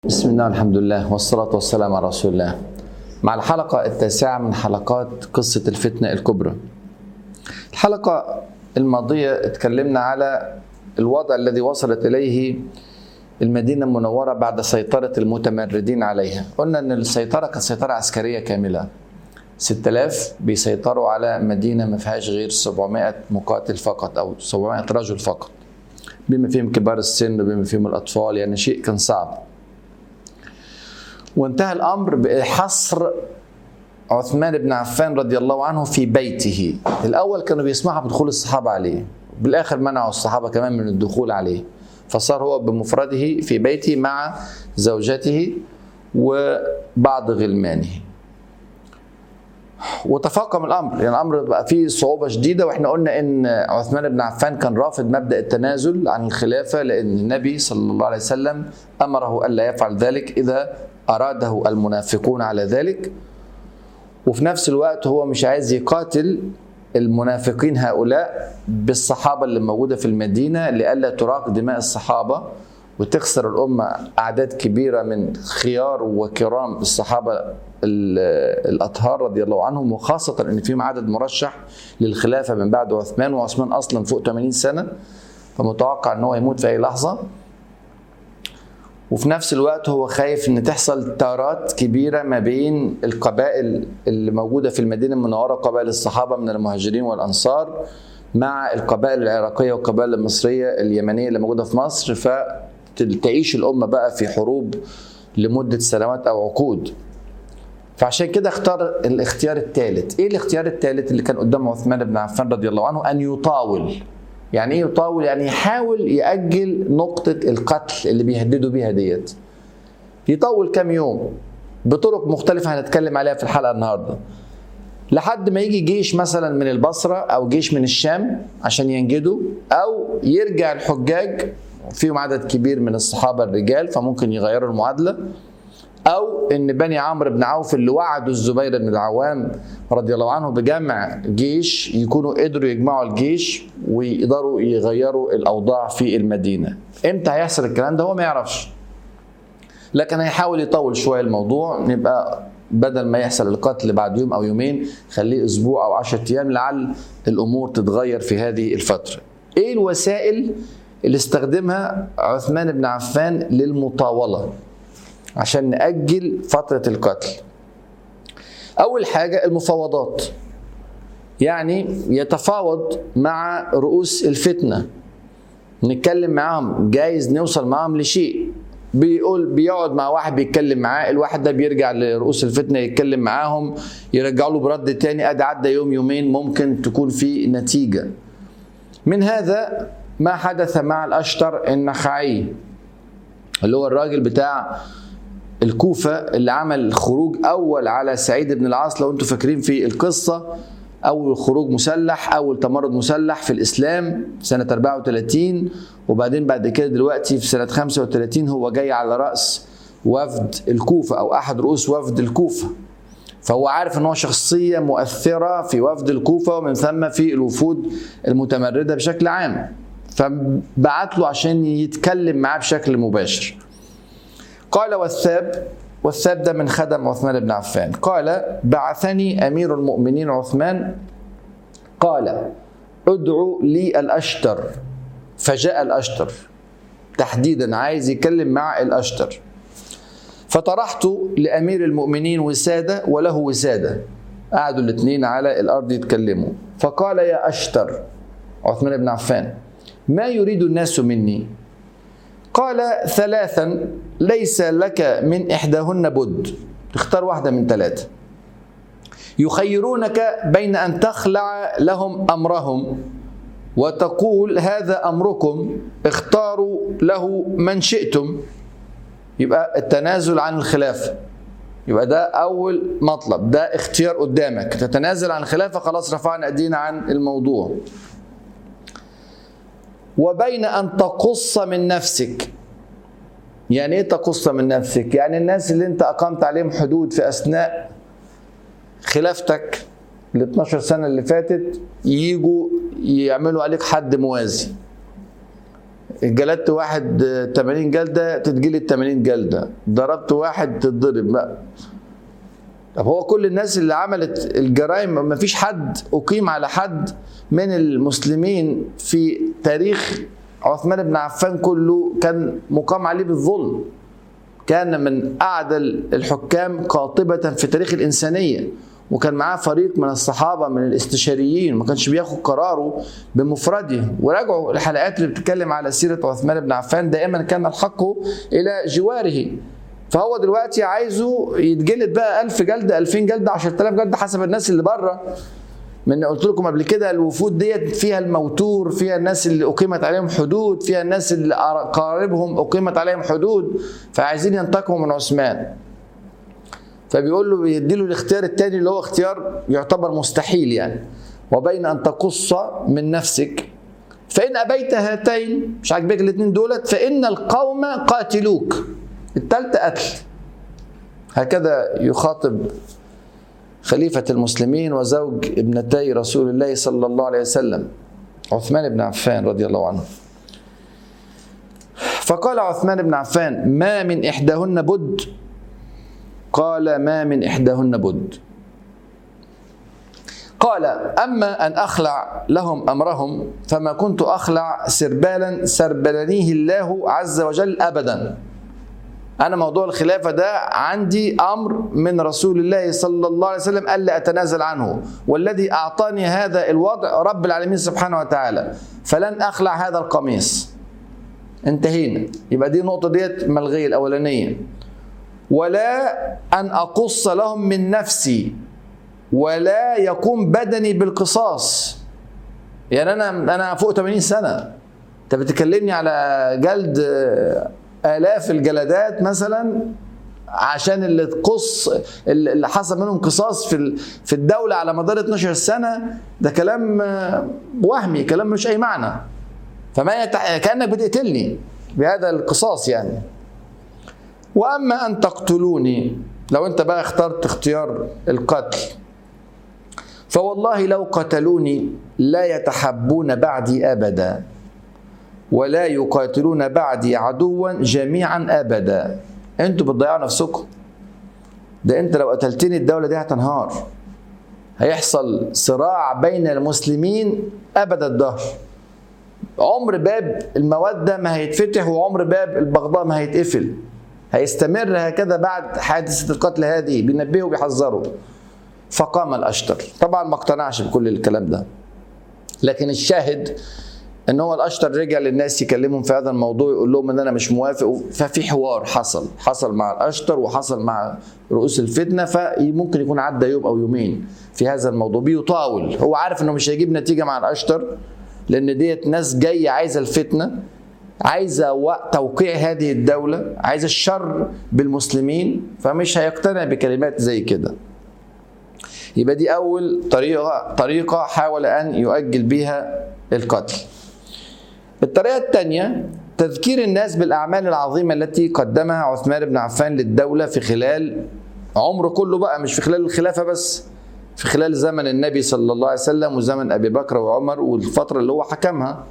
بسم الله الحمد لله والصلاة والسلام على رسول الله مع الحلقة التاسعة من حلقات قصة الفتنة الكبرى الحلقة الماضية اتكلمنا على الوضع الذي وصلت إليه المدينة المنورة بعد سيطرة المتمردين عليها قلنا أن السيطرة كانت سيطرة عسكرية كاملة 6000 بيسيطروا على مدينة ما فيهاش غير 700 مقاتل فقط أو 700 رجل فقط بما فيهم كبار السن وبما فيهم الأطفال يعني شيء كان صعب وانتهى الامر بحصر عثمان بن عفان رضي الله عنه في بيته الاول كانوا بيسمحوا بدخول الصحابه عليه بالاخر منعوا الصحابه كمان من الدخول عليه فصار هو بمفرده في بيته مع زوجته وبعض غلمانه وتفاقم الامر يعني الامر بقى فيه صعوبه شديده واحنا قلنا ان عثمان بن عفان كان رافض مبدا التنازل عن الخلافه لان النبي صلى الله عليه وسلم امره الا يفعل ذلك اذا اراده المنافقون على ذلك وفي نفس الوقت هو مش عايز يقاتل المنافقين هؤلاء بالصحابه اللي موجوده في المدينه لئلا تراق دماء الصحابه وتخسر الامه اعداد كبيره من خيار وكرام الصحابه الاطهار رضي الله عنهم وخاصه ان فيهم عدد مرشح للخلافه من بعد عثمان وعثمان اصلا فوق 80 سنه فمتوقع ان هو يموت في اي لحظه وفي نفس الوقت هو خايف ان تحصل تارات كبيره ما بين القبائل اللي موجوده في المدينه المنوره قبائل الصحابه من المهاجرين والانصار مع القبائل العراقيه والقبائل المصريه اليمنيه اللي موجوده في مصر فتعيش الامه بقى في حروب لمده سنوات او عقود فعشان كده اختار الاختيار الثالث ايه الاختيار الثالث اللي كان قدام عثمان بن عفان رضي الله عنه ان يطاول يعني ايه يطاول يعني يحاول ياجل نقطه القتل اللي بيهددوا بيها ديت يطول كام يوم بطرق مختلفه هنتكلم عليها في الحلقه النهارده لحد ما يجي جيش مثلا من البصره او جيش من الشام عشان ينجدوا او يرجع الحجاج فيهم عدد كبير من الصحابه الرجال فممكن يغيروا المعادله او ان بني عمرو بن عوف اللي وعدوا الزبير بن العوام رضي الله عنه بجمع جيش يكونوا قدروا يجمعوا الجيش ويقدروا يغيروا الاوضاع في المدينه امتى هيحصل الكلام ده هو ما يعرفش لكن هيحاول يطول شويه الموضوع نبقى بدل ما يحصل القتل بعد يوم او يومين خليه اسبوع او 10 ايام لعل الامور تتغير في هذه الفتره ايه الوسائل اللي استخدمها عثمان بن عفان للمطاوله عشان نأجل فترة القتل أول حاجة المفاوضات يعني يتفاوض مع رؤوس الفتنة نتكلم معاهم جايز نوصل معاهم لشيء بيقول بيقعد مع واحد بيتكلم معاه الواحد ده بيرجع لرؤوس الفتنه يتكلم معاهم يرجعوا له برد تاني ادي عدى يوم يومين ممكن تكون في نتيجه من هذا ما حدث مع الاشتر النخعي اللي هو الراجل بتاع الكوفة اللي عمل خروج أول على سعيد بن العاص لو أنتم فاكرين في القصة أول خروج مسلح أول تمرد مسلح في الإسلام سنة 34 وبعدين بعد كده دلوقتي في سنة 35 هو جاي على رأس وفد الكوفة أو أحد رؤوس وفد الكوفة فهو عارف ان هو شخصيه مؤثره في وفد الكوفه ومن ثم في الوفود المتمرده بشكل عام فبعت له عشان يتكلم معاه بشكل مباشر قال والثاب والثاب ده من خدم عثمان بن عفان قال بعثني امير المؤمنين عثمان قال ادعو لي الاشتر فجاء الاشتر تحديدا عايز يتكلم مع الاشتر فطرحت لامير المؤمنين وساده وله وساده قعدوا الاثنين على الارض يتكلموا فقال يا اشتر عثمان بن عفان ما يريد الناس مني قال ثلاثا ليس لك من إحداهن بد اختار واحدة من ثلاثة يخيرونك بين أن تخلع لهم أمرهم وتقول هذا أمركم اختاروا له من شئتم يبقى التنازل عن الخلافة يبقى ده أول مطلب ده اختيار قدامك تتنازل عن الخلافة خلاص رفعنا أيدينا عن الموضوع وبين أن تقص من نفسك يعني ايه تقص من نفسك يعني الناس اللي انت اقمت عليهم حدود في اثناء خلافتك ال 12 سنه اللي فاتت يجوا يعملوا عليك حد موازي جلدت واحد 80 جلده تتجلد 80 جلده ضربت واحد تتضرب بقى طب هو كل الناس اللي عملت الجرائم ما فيش حد اقيم على حد من المسلمين في تاريخ عثمان بن عفان كله كان مقام عليه بالظلم كان من اعدل الحكام قاطبه في تاريخ الانسانيه وكان معاه فريق من الصحابه من الاستشاريين ما كانش بياخد قراره بمفرده وراجعوا الحلقات اللي بتتكلم على سيره عثمان بن عفان دائما كان الحق الى جواره فهو دلوقتي عايزه يتجلد بقى 1000 جلده 2000 جلده 10000 جلده حسب الناس اللي بره من قلت لكم قبل كده الوفود ديت فيها الموتور فيها الناس اللي اقيمت عليهم حدود فيها الناس اللي قاربهم اقيمت عليهم حدود فعايزين ينتقموا من عثمان فبيقول له بيدي له الاختيار الثاني اللي هو اختيار يعتبر مستحيل يعني وبين ان تقص من نفسك فان ابيت هاتين مش عاجبك الاثنين دولت فان القوم قاتلوك الثالثه قتل هكذا يخاطب خليفة المسلمين وزوج ابنتي رسول الله صلى الله عليه وسلم عثمان بن عفان رضي الله عنه فقال عثمان بن عفان ما من إحداهن بد قال ما من إحداهن بد قال أما أن أخلع لهم أمرهم فما كنت أخلع سربالا سربلنيه الله عز وجل أبدا أنا موضوع الخلافة ده عندي أمر من رسول الله صلى الله عليه وسلم ألا أتنازل عنه والذي أعطاني هذا الوضع رب العالمين سبحانه وتعالى فلن أخلع هذا القميص انتهينا يبقى دي النقطة ديت ملغية الأولانية ولا أن أقص لهم من نفسي ولا يقوم بدني بالقصاص يعني أنا أنا فوق 80 سنة أنت بتكلمني على جلد آلاف الجلدات مثلا عشان اللي تقص اللي حصل منهم قصاص في في الدوله على مدار 12 سنه ده كلام وهمي كلام مش اي معنى فما يتع... كانك بتقتلني بهذا القصاص يعني واما ان تقتلوني لو انت بقى اخترت اختيار القتل فوالله لو قتلوني لا يتحبون بعدي ابدا ولا يقاتلون بعدي عدوا جميعا ابدا انتوا بتضيعوا نفسكم ده انت لو قتلتني الدوله دي هتنهار هيحصل صراع بين المسلمين ابد الدهر عمر باب الموده ما هيتفتح وعمر باب البغضاء ما هيتقفل هيستمر هكذا بعد حادثه القتل هذه بينبهوا وبيحذروا فقام الاشتر طبعا ما اقتنعش بكل الكلام ده لكن الشاهد ان هو الاشتر رجع للناس يكلمهم في هذا الموضوع يقول لهم ان انا مش موافق ففي حوار حصل حصل مع الاشتر وحصل مع رؤوس الفتنه فممكن يكون عدى يوم او يومين في هذا الموضوع بيطاول هو عارف انه مش هيجيب نتيجه مع الاشتر لان ديت ناس جايه عايزه الفتنه عايزه توقيع هذه الدوله عايزه الشر بالمسلمين فمش هيقتنع بكلمات زي كده يبقى دي اول طريقه طريقه حاول ان يؤجل بها القتل الطريقة الثانية تذكير الناس بالأعمال العظيمة التي قدمها عثمان بن عفان للدولة في خلال عمره كله بقى مش في خلال الخلافة بس في خلال زمن النبي صلى الله عليه وسلم وزمن أبي بكر وعمر والفترة اللي هو حكمها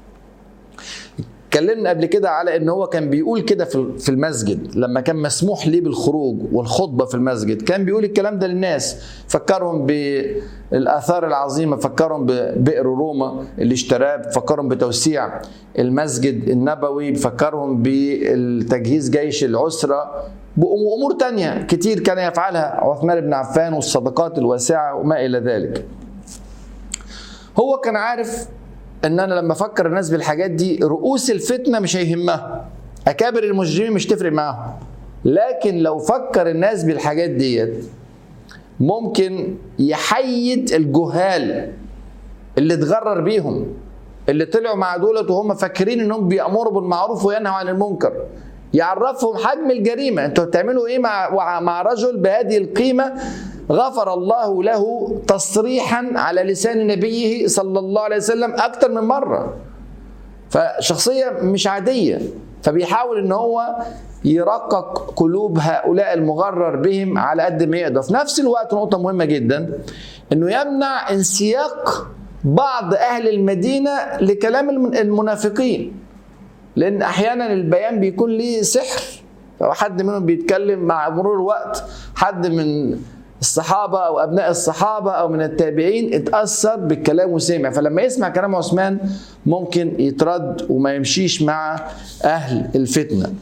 اتكلمنا قبل كده على ان هو كان بيقول كده في المسجد لما كان مسموح ليه بالخروج والخطبه في المسجد كان بيقول الكلام ده للناس فكرهم بالاثار العظيمه فكرهم ببئر روما اللي اشتراه فكرهم بتوسيع المسجد النبوي فكرهم بالتجهيز جيش العسره وامور تانية كتير كان يفعلها عثمان بن عفان والصدقات الواسعه وما الى ذلك هو كان عارف ان انا لما افكر الناس بالحاجات دي رؤوس الفتنه مش هيهمها اكابر المجرمين مش تفرق معاهم لكن لو فكر الناس بالحاجات ديت ممكن يحيد الجهال اللي اتغرر بيهم اللي طلعوا مع دولت وهم فاكرين انهم بيامروا بالمعروف وينهوا عن المنكر يعرفهم حجم الجريمه انتوا بتعملوا ايه مع مع رجل بهذه القيمه غفر الله له تصريحا على لسان نبيه صلى الله عليه وسلم اكثر من مره فشخصيه مش عاديه فبيحاول ان هو يرقق قلوب هؤلاء المغرر بهم على قد ما يقدر في نفس الوقت نقطه مهمه جدا انه يمنع انسياق بعض اهل المدينه لكلام المنافقين لان احيانا البيان بيكون ليه سحر حد منهم بيتكلم مع مرور الوقت حد من الصحابة أو أبناء الصحابة أو من التابعين اتأثر بالكلام وسمع فلما يسمع كلام عثمان ممكن يترد وما يمشيش مع أهل الفتنة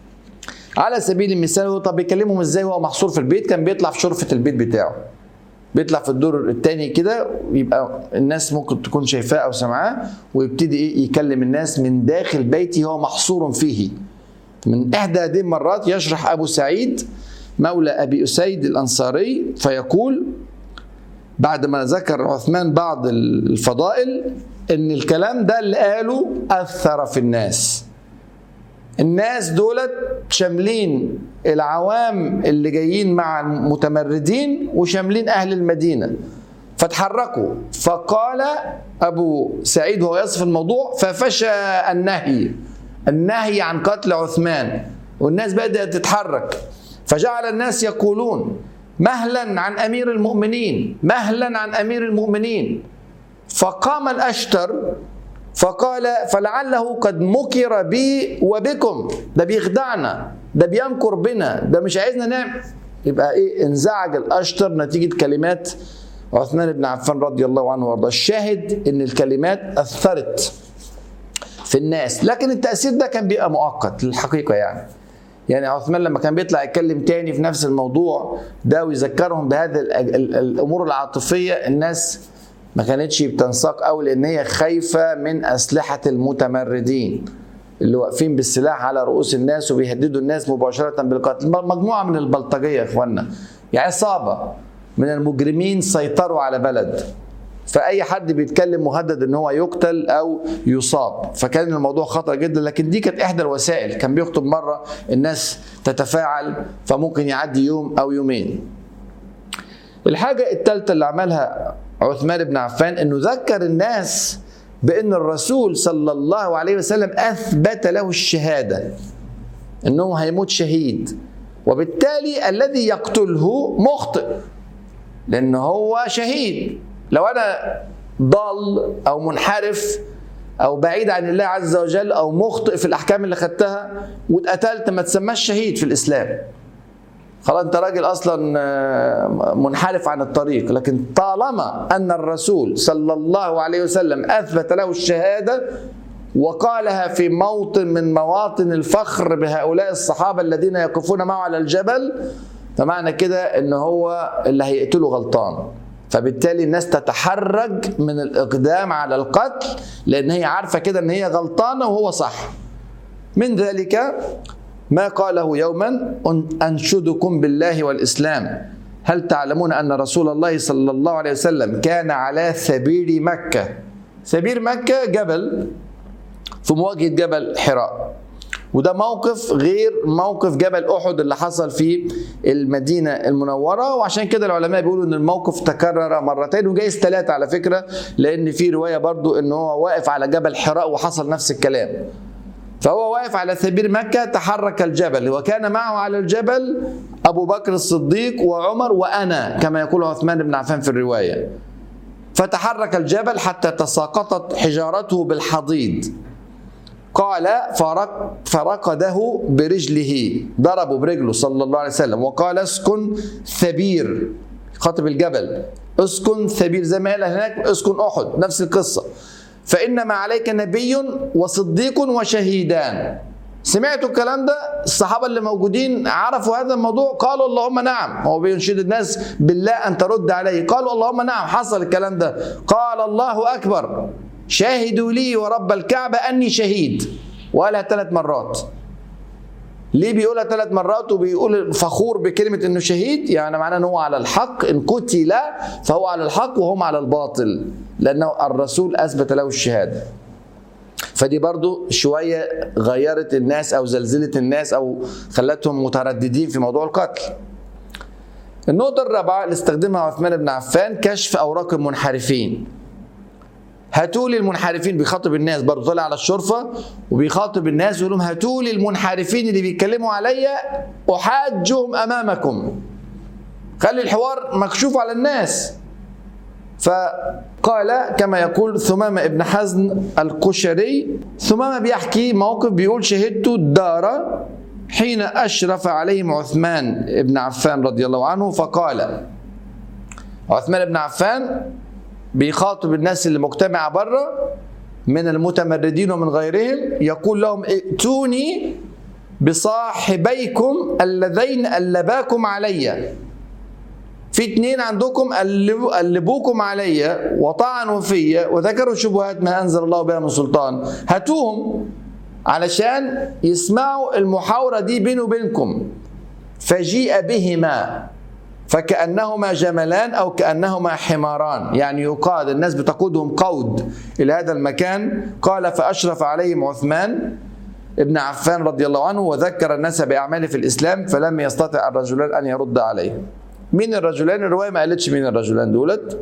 على سبيل المثال هو طب بيكلمهم ازاي وهو محصور في البيت كان بيطلع في شرفة البيت بتاعه بيطلع في الدور الثاني كده ويبقى الناس ممكن تكون شايفاه او سامعاه ويبتدي ايه يكلم الناس من داخل بيتي هو محصور فيه من احدى هذه المرات يشرح ابو سعيد مولى ابي اسيد الانصاري فيقول بعد ما ذكر عثمان بعض الفضائل ان الكلام ده اللي قاله اثر في الناس الناس دولت شاملين العوام اللي جايين مع المتمردين وشاملين اهل المدينه فتحركوا فقال ابو سعيد وهو يصف الموضوع ففشى النهي النهي عن قتل عثمان والناس بدات تتحرك فجعل الناس يقولون مهلا عن امير المؤمنين مهلا عن امير المؤمنين فقام الاشتر فقال فلعله قد مكر بي وبكم ده بيخدعنا ده بيمكر بنا ده مش عايزنا نعمل يبقى ايه انزعج الاشتر نتيجه كلمات عثمان بن عفان رضي الله عنه وارضاه الشاهد ان الكلمات اثرت في الناس لكن التاثير ده كان بيبقى مؤقت للحقيقه يعني يعني عثمان لما كان بيطلع يتكلم تاني في نفس الموضوع ده ويذكرهم بهذه الامور العاطفيه الناس ما كانتش بتنساق قوي لان هي خايفه من اسلحه المتمردين اللي واقفين بالسلاح على رؤوس الناس وبيهددوا الناس مباشره بالقتل مجموعه من البلطجيه يا اخوانا يعني عصابه من المجرمين سيطروا على بلد فاي حد بيتكلم مهدد ان هو يقتل او يصاب فكان الموضوع خطر جدا لكن دي كانت احدى الوسائل كان بيخطب مره الناس تتفاعل فممكن يعدي يوم او يومين الحاجه الثالثه اللي عملها عثمان بن عفان انه ذكر الناس بان الرسول صلى الله عليه وسلم اثبت له الشهاده انه هيموت شهيد وبالتالي الذي يقتله مخطئ لان هو شهيد لو انا ضال او منحرف او بعيد عن الله عز وجل او مخطئ في الاحكام اللي خدتها واتقتلت ما تسماش شهيد في الاسلام خلاص انت راجل اصلا منحرف عن الطريق لكن طالما ان الرسول صلى الله عليه وسلم اثبت له الشهاده وقالها في موطن من مواطن الفخر بهؤلاء الصحابه الذين يقفون معه على الجبل فمعنى كده ان هو اللي هيقتله غلطان فبالتالي الناس تتحرج من الاقدام على القتل لان هي عارفه كده ان هي غلطانه وهو صح من ذلك ما قاله يوما انشدكم بالله والاسلام هل تعلمون ان رسول الله صلى الله عليه وسلم كان على ثبير مكه ثبير مكه جبل في مواجهه جبل حراء وده موقف غير موقف جبل احد اللي حصل في المدينه المنوره وعشان كده العلماء بيقولوا ان الموقف تكرر مرتين وجايز ثلاثه على فكره لان في روايه برضو ان هو واقف على جبل حراء وحصل نفس الكلام فهو واقف على ثبير مكة تحرك الجبل وكان معه على الجبل أبو بكر الصديق وعمر وأنا كما يقول عثمان بن عفان في الرواية فتحرك الجبل حتى تساقطت حجارته بالحضيض قال فرق فرقده برجله ضربه برجله صلى الله عليه وسلم وقال اسكن ثبير خاطب الجبل اسكن ثبير زي ما قال هناك اسكن احد نفس القصه فانما عليك نبي وصديق وشهيدان سمعتوا الكلام ده الصحابه اللي موجودين عرفوا هذا الموضوع قالوا اللهم نعم هو بينشد الناس بالله ان ترد عليه قالوا اللهم نعم حصل الكلام ده قال الله اكبر شاهدوا لي ورب الكعبة أني شهيد وقالها ثلاث مرات ليه بيقولها ثلاث مرات وبيقول فخور بكلمة انه شهيد يعني معناه ان هو على الحق ان قتل فهو على الحق وهم على الباطل لانه الرسول اثبت له الشهادة فدي برضو شوية غيرت الناس او زلزلت الناس او خلتهم مترددين في موضوع القتل النقطة الرابعة اللي استخدمها عثمان بن عفان كشف اوراق المنحرفين هاتوا لي المنحرفين بيخاطب الناس برضه طلع على الشرفه وبيخاطب الناس ويقول لهم هاتوا لي المنحرفين اللي بيتكلموا عليا احاجهم امامكم خلي الحوار مكشوف على الناس قال كما يقول ثمامة ابن حزن القشري ثمامة بيحكي موقف بيقول شهدت الدار حين أشرف عليهم عثمان بن عفان رضي الله عنه فقال عثمان بن عفان بيخاطب الناس اللي مجتمعة بره من المتمردين ومن غيرهم يقول لهم ائتوني بصاحبيكم اللذين ألباكم علي في اتنين عندكم قلبوا قلبوكم عليا وطعنوا فيا وذكروا شبهات ما انزل الله بها من سلطان هاتوهم علشان يسمعوا المحاوره دي بيني وبينكم فجيء بهما فكانهما جملان او كانهما حماران يعني يقاد الناس بتقودهم قود الى هذا المكان قال فاشرف عليهم عثمان ابن عفان رضي الله عنه وذكر الناس باعماله في الاسلام فلم يستطع الرجلان ان يرد عليه مين الرجلان الروايه ما قالتش مين الرجلان دولت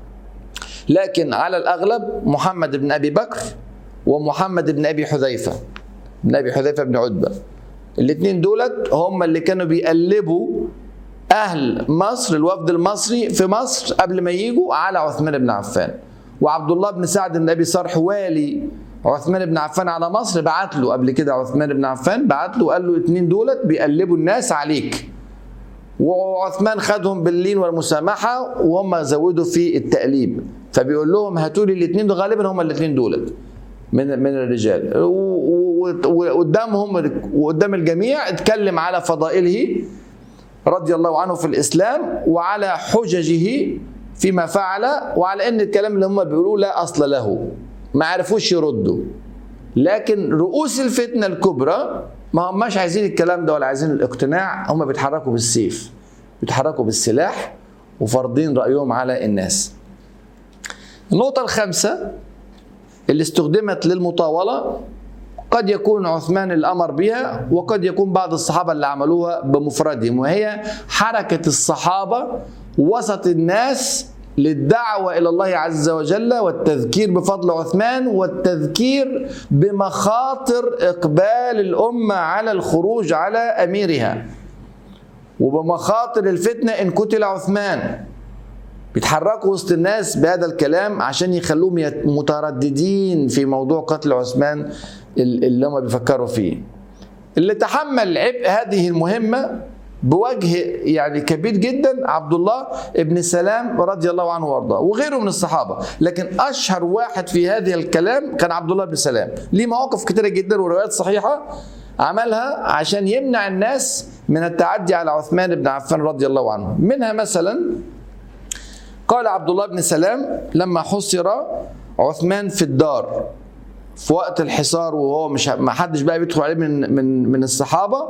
لكن على الاغلب محمد بن ابي بكر ومحمد بن ابي حذيفه بن ابي حذيفه بن عتبه الاثنين دولت هم اللي كانوا بيقلبوا اهل مصر الوفد المصري في مصر قبل ما يجوا على عثمان بن عفان وعبد الله بن سعد بن ابي صرح والي عثمان بن عفان على مصر بعت له قبل كده عثمان بن عفان بعت له قال له الاثنين دولت بيقلبوا الناس عليك وعثمان خدهم باللين والمسامحه وهم زودوا في التأليب فبيقول لهم هاتوا لي الاثنين دول غالبا هم الاثنين دولت من من الرجال وقدامهم وقدام الجميع اتكلم على فضائله رضي الله عنه في الاسلام وعلى حججه فيما فعل وعلى ان الكلام اللي هم بيقولوه لا اصل له ما عرفوش يردوا لكن رؤوس الفتنه الكبرى ما هماش عايزين الكلام ده ولا عايزين الاقتناع هم بيتحركوا بالسيف بيتحركوا بالسلاح وفارضين رايهم على الناس النقطه الخامسه اللي استخدمت للمطاوله قد يكون عثمان الامر بها وقد يكون بعض الصحابه اللي عملوها بمفردهم وهي حركه الصحابه وسط الناس للدعوة إلى الله عز وجل والتذكير بفضل عثمان والتذكير بمخاطر إقبال الأمة على الخروج على أميرها وبمخاطر الفتنة إن قتل عثمان بيتحركوا وسط الناس بهذا الكلام عشان يخلوهم مترددين في موضوع قتل عثمان اللي هم بيفكروا فيه اللي تحمل عبء هذه المهمة بوجه يعني كبير جدا عبد الله ابن سلام رضي الله عنه وارضاه وغيره من الصحابه لكن اشهر واحد في هذه الكلام كان عبد الله بن سلام ليه مواقف كتيره جدا وروايات صحيحه عملها عشان يمنع الناس من التعدي على عثمان بن عفان رضي الله عنه منها مثلا قال عبد الله بن سلام لما حصر عثمان في الدار في وقت الحصار وهو مش ما حدش بقى بيدخل عليه من من من الصحابه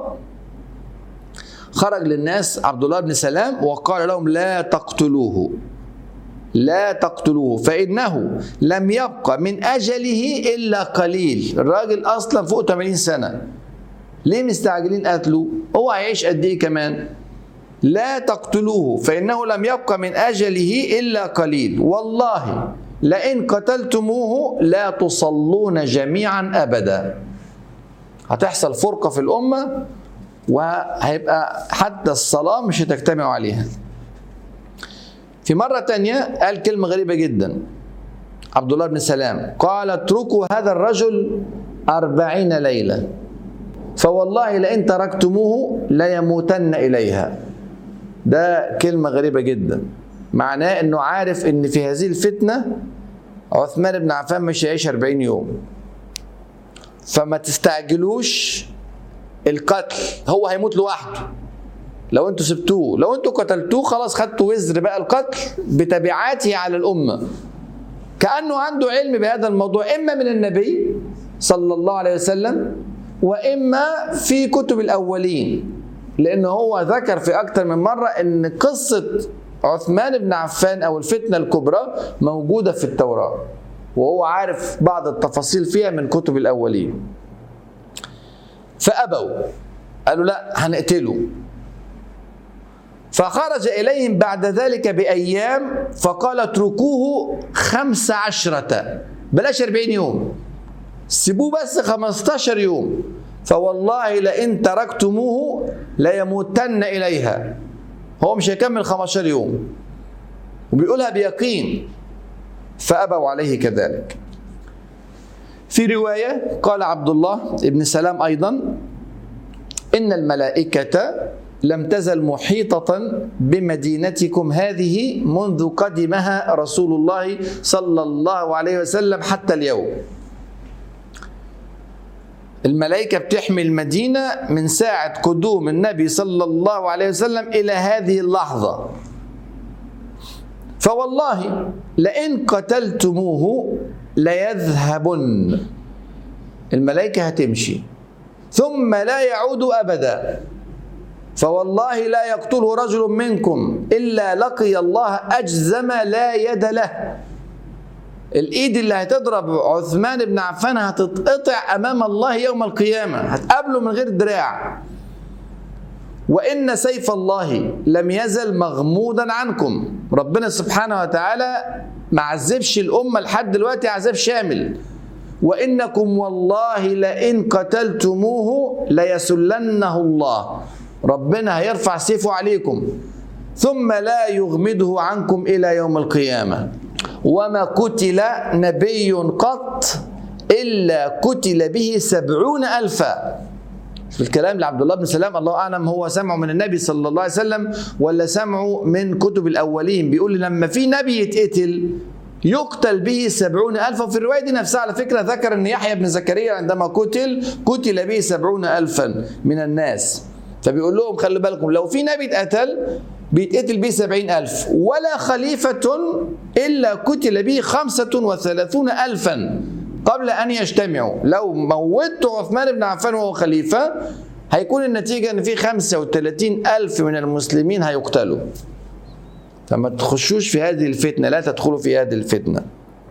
خرج للناس عبد الله بن سلام وقال لهم لا تقتلوه لا تقتلوه فإنه لم يبقى من أجله إلا قليل الراجل أصلا فوق 80 سنة ليه مستعجلين قتله هو هيعيش قد إيه كمان لا تقتلوه فإنه لم يبقى من أجله إلا قليل والله لئن قتلتموه لا تصلون جميعا أبدا هتحصل فرقة في الأمة وهيبقى حتى الصلاة مش هتجتمعوا عليها في مرة تانية قال كلمة غريبة جدا عبد الله بن سلام قال اتركوا هذا الرجل أربعين ليلة فوالله لئن تركتموه ليموتن إليها ده كلمة غريبة جدا معناه انه عارف ان في هذه الفتنة عثمان بن عفان مش هيعيش 40 يوم فما تستعجلوش القتل هو هيموت لوحده لو انتوا سبتوه لو انتوا قتلتوه خلاص خدتوا وزر بقى القتل بتبعاته على الامه كانه عنده علم بهذا الموضوع اما من النبي صلى الله عليه وسلم واما في كتب الاولين لان هو ذكر في اكثر من مره ان قصه عثمان بن عفان او الفتنه الكبرى موجوده في التوراه وهو عارف بعض التفاصيل فيها من كتب الاولين فأبوا قالوا لا هنقتله فخرج إليهم بعد ذلك بأيام فقال اتركوه خمس عشرة بلاش أربعين يوم سيبوه بس خمستاشر يوم فوالله لئن تركتموه ليموتن إليها هو مش هيكمل 15 يوم وبيقولها بيقين فأبوا عليه كذلك في رواية قال عبد الله ابن سلام أيضا إن الملائكة لم تزل محيطة بمدينتكم هذه منذ قدمها رسول الله صلى الله عليه وسلم حتى اليوم الملائكة بتحمي المدينة من ساعة قدوم النبي صلى الله عليه وسلم إلى هذه اللحظة فوالله لئن قتلتموه ليذهبن الملائكة هتمشي ثم لا يعود أبدا فوالله لا يقتله رجل منكم إلا لقي الله أجزم لا يد له الايد اللي هتضرب عثمان بن عفان هتتقطع امام الله يوم القيامه هتقابله من غير دراع وان سيف الله لم يزل مغمودا عنكم ربنا سبحانه وتعالى ما عذبش الامه لحد دلوقتي عذاب شامل وانكم والله لئن قتلتموه ليسلنه الله ربنا هيرفع سيفه عليكم ثم لا يغمده عنكم الى يوم القيامه وما قتل نبي قط إلا قتل به سبعون ألفا في الكلام لعبد الله بن سلام الله أعلم هو سمعه من النبي صلى الله عليه وسلم ولا سمعه من كتب الأولين بيقول لما في نبي يتقتل يقتل به سبعون ألفا وفي الرواية دي نفسها على فكرة ذكر أن يحيى بن زكريا عندما قتل قتل به سبعون ألفا من الناس فبيقول لهم خلي بالكم لو في نبي اتقتل بيتقتل به سبعين ألف ولا خليفة إلا قتل به خمسة وثلاثون ألفا قبل أن يجتمعوا لو موت عثمان بن عفان وهو خليفة هيكون النتيجة أن في خمسة وثلاثين ألف من المسلمين هيقتلوا فما تخشوش في هذه الفتنة لا تدخلوا في هذه الفتنة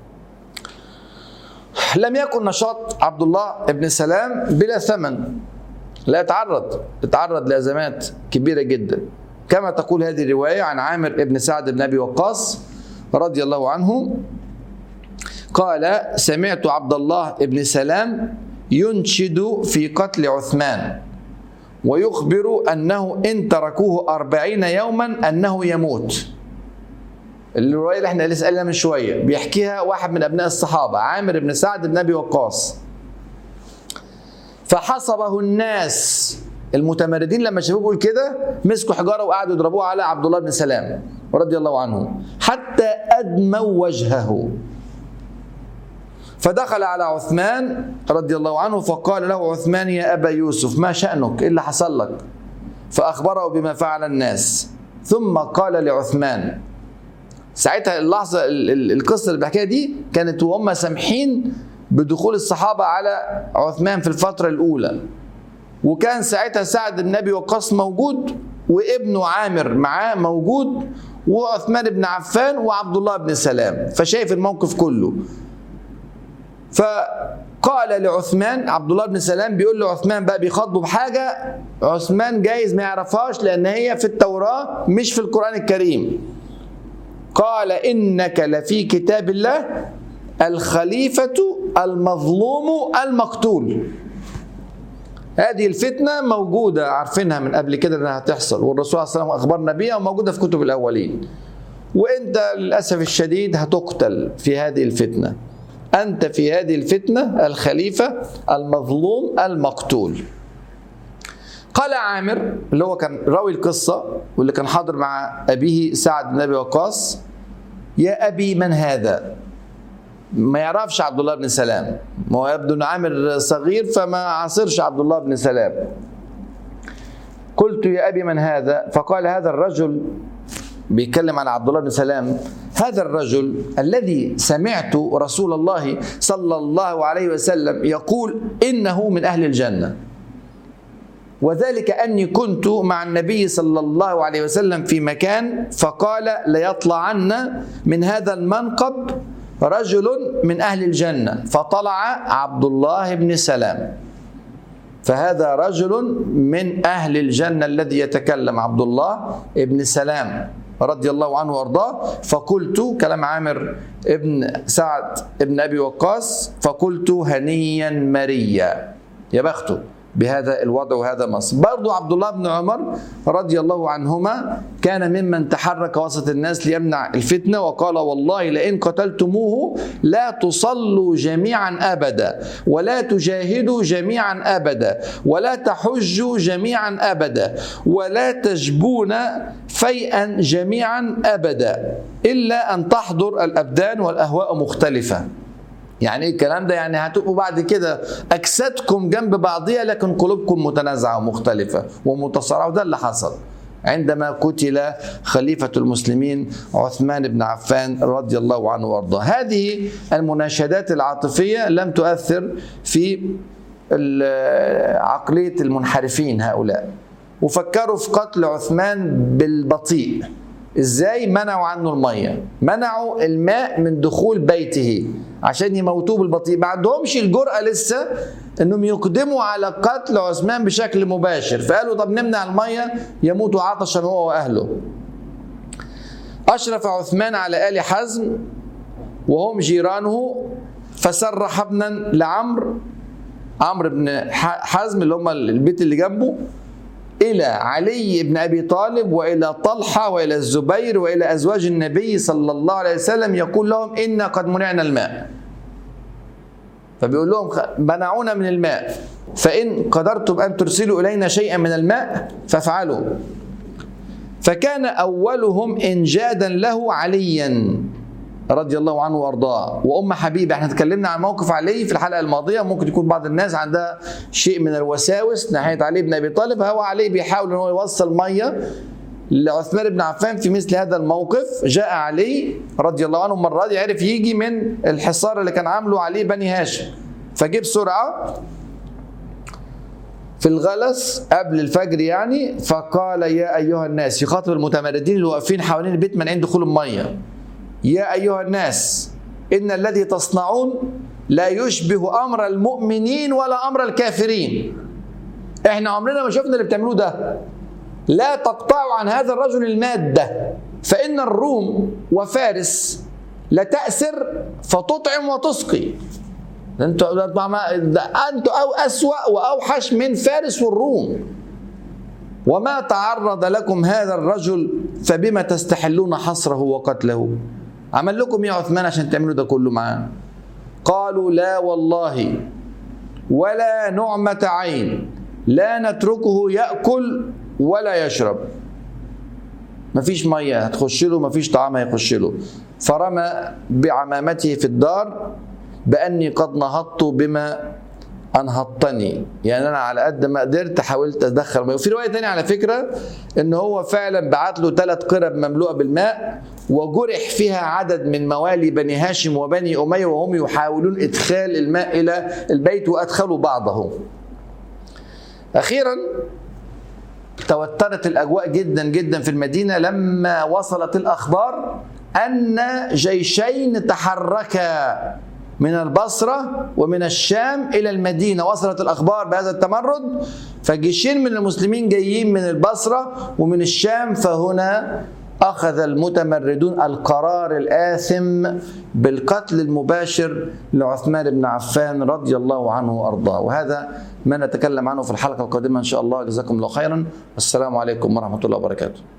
لم يكن نشاط عبد الله بن سلام بلا ثمن لا يتعرض يتعرض لأزمات كبيرة جدا كما تقول هذه الرواية عن عامر بن سعد بن أبي وقاص رضي الله عنه قال سمعت عبد الله بن سلام ينشد في قتل عثمان ويخبر أنه إن تركوه أربعين يوما أنه يموت الرواية اللي احنا لسه قايلها من شوية بيحكيها واحد من أبناء الصحابة عامر بن سعد بن أبي وقاص فحصبه الناس المتمردين لما شافوه بيقول كده مسكوا حجاره وقعدوا يضربوه على عبد الله بن سلام رضي الله عنه حتى ادموا وجهه فدخل على عثمان رضي الله عنه فقال له عثمان يا ابا يوسف ما شانك ايه اللي حصل لك فاخبره بما فعل الناس ثم قال لعثمان ساعتها اللحظه القصه اللي بحكيها دي كانت وهم سامحين بدخول الصحابه على عثمان في الفتره الاولى وكان ساعتها سعد بن ابي وقاص موجود وابنه عامر معاه موجود وعثمان بن عفان وعبد الله بن سلام فشايف الموقف كله فقال لعثمان عبد الله بن سلام بيقول لعثمان بقى بيخاطبه بحاجه عثمان جايز ما يعرفهاش لان هي في التوراه مش في القران الكريم قال انك لفي كتاب الله الخليفه المظلوم المقتول هذه الفتنة موجودة عارفينها من قبل كده انها هتحصل والرسول صلى الله عليه وسلم اخبرنا بيها وموجودة في كتب الاولين وانت للاسف الشديد هتقتل في هذه الفتنة انت في هذه الفتنة الخليفة المظلوم المقتول قال عامر اللي هو كان راوي القصة واللي كان حاضر مع أبيه سعد بن أبي وقاص يا أبي من هذا ما يعرفش عبد الله بن سلام ما هو يبدو ان عامر صغير فما عاصرش عبد الله بن سلام قلت يا ابي من هذا فقال هذا الرجل بيتكلم عن عبد الله بن سلام هذا الرجل الذي سمعت رسول الله صلى الله عليه وسلم يقول انه من اهل الجنه وذلك اني كنت مع النبي صلى الله عليه وسلم في مكان فقال ليطلعن من هذا المنقب رجل من أهل الجنة فطلع عبد الله بن سلام فهذا رجل من أهل الجنة الذي يتكلم عبد الله بن سلام رضي الله عنه وارضاه فقلت كلام عامر ابن سعد ابن ابي وقاص فقلت هنيا مريا يا بخته بهذا الوضع وهذا مصر برضو عبد الله بن عمر رضي الله عنهما كان ممن تحرك وسط الناس ليمنع الفتنة وقال والله لئن قتلتموه لا تصلوا جميعا أبدا ولا تجاهدوا جميعا أبدا ولا تحجوا جميعا أبدا ولا تجبون فيئا جميعا أبدا إلا أن تحضر الأبدان والأهواء مختلفة يعني ايه الكلام ده يعني هتبقوا بعد كده اجسادكم جنب بعضيها لكن قلوبكم متنازعه ومختلفه ومتصارعه وده اللي حصل عندما قتل خليفة المسلمين عثمان بن عفان رضي الله عنه وارضاه هذه المناشدات العاطفية لم تؤثر في عقلية المنحرفين هؤلاء وفكروا في قتل عثمان بالبطيء ازاي منعوا عنه الميه منعوا الماء من دخول بيته عشان يموتوه بالبطيء ما عندهمش الجرأة لسه انهم يقدموا على قتل عثمان بشكل مباشر فقالوا طب نمنع الميه يموت عطشا هو واهله اشرف عثمان على ال حزم وهم جيرانه فسرح ابنا لعمرو عمرو بن حزم اللي هم البيت اللي جنبه إلى علي بن أبي طالب وإلى طلحة وإلى الزبير وإلى أزواج النبي صلى الله عليه وسلم يقول لهم إنا قد منعنا الماء فبيقول لهم منعونا من الماء فإن قدرتم أن ترسلوا إلينا شيئا من الماء فافعلوا فكان أولهم إنجادا له عليا رضي الله عنه وارضاه وام حبيبه احنا اتكلمنا عن موقف علي في الحلقه الماضيه ممكن يكون بعض الناس عندها شيء من الوساوس ناحيه علي بن ابي طالب هو علي بيحاول ان هو يوصل ميه لعثمان بن عفان في مثل هذا الموقف جاء علي رضي الله عنه المره دي عرف يجي من الحصار اللي كان عامله عليه بني هاشم فجه بسرعه في الغلس قبل الفجر يعني فقال يا ايها الناس يخاطب المتمردين اللي واقفين حوالين البيت مانعين دخول الميه يا ايها الناس ان الذي تصنعون لا يشبه امر المؤمنين ولا امر الكافرين احنا عمرنا ما شفنا اللي بتعملوه ده لا تقطعوا عن هذا الرجل الماده فان الروم وفارس لتأسر فتطعم وتسقي انتوا انتوا او اسوا واوحش من فارس والروم وما تعرض لكم هذا الرجل فبما تستحلون حصره وقتله عمل لكم ايه عثمان عشان تعملوا ده كله معاه قالوا لا والله ولا نعمة عين لا نتركه يأكل ولا يشرب مفيش مية هتخش له مفيش طعام هيخش له فرمى بعمامته في الدار بأني قد نهضت بما انهضتني يعني انا على قد ما قدرت حاولت ادخل ميه وفي روايه تانية على فكره ان هو فعلا بعت له ثلاث قرب مملوءه بالماء وجرح فيها عدد من موالي بني هاشم وبني اميه وهم يحاولون ادخال الماء الى البيت وادخلوا بعضهم اخيرا توترت الاجواء جدا جدا في المدينه لما وصلت الاخبار ان جيشين تحركا من البصرة ومن الشام إلى المدينة وصلت الأخبار بهذا التمرد فجيشين من المسلمين جايين من البصرة ومن الشام فهنا أخذ المتمردون القرار الآثم بالقتل المباشر لعثمان بن عفان رضي الله عنه وأرضاه وهذا ما نتكلم عنه في الحلقة القادمة إن شاء الله جزاكم الله خيرا السلام عليكم ورحمة الله وبركاته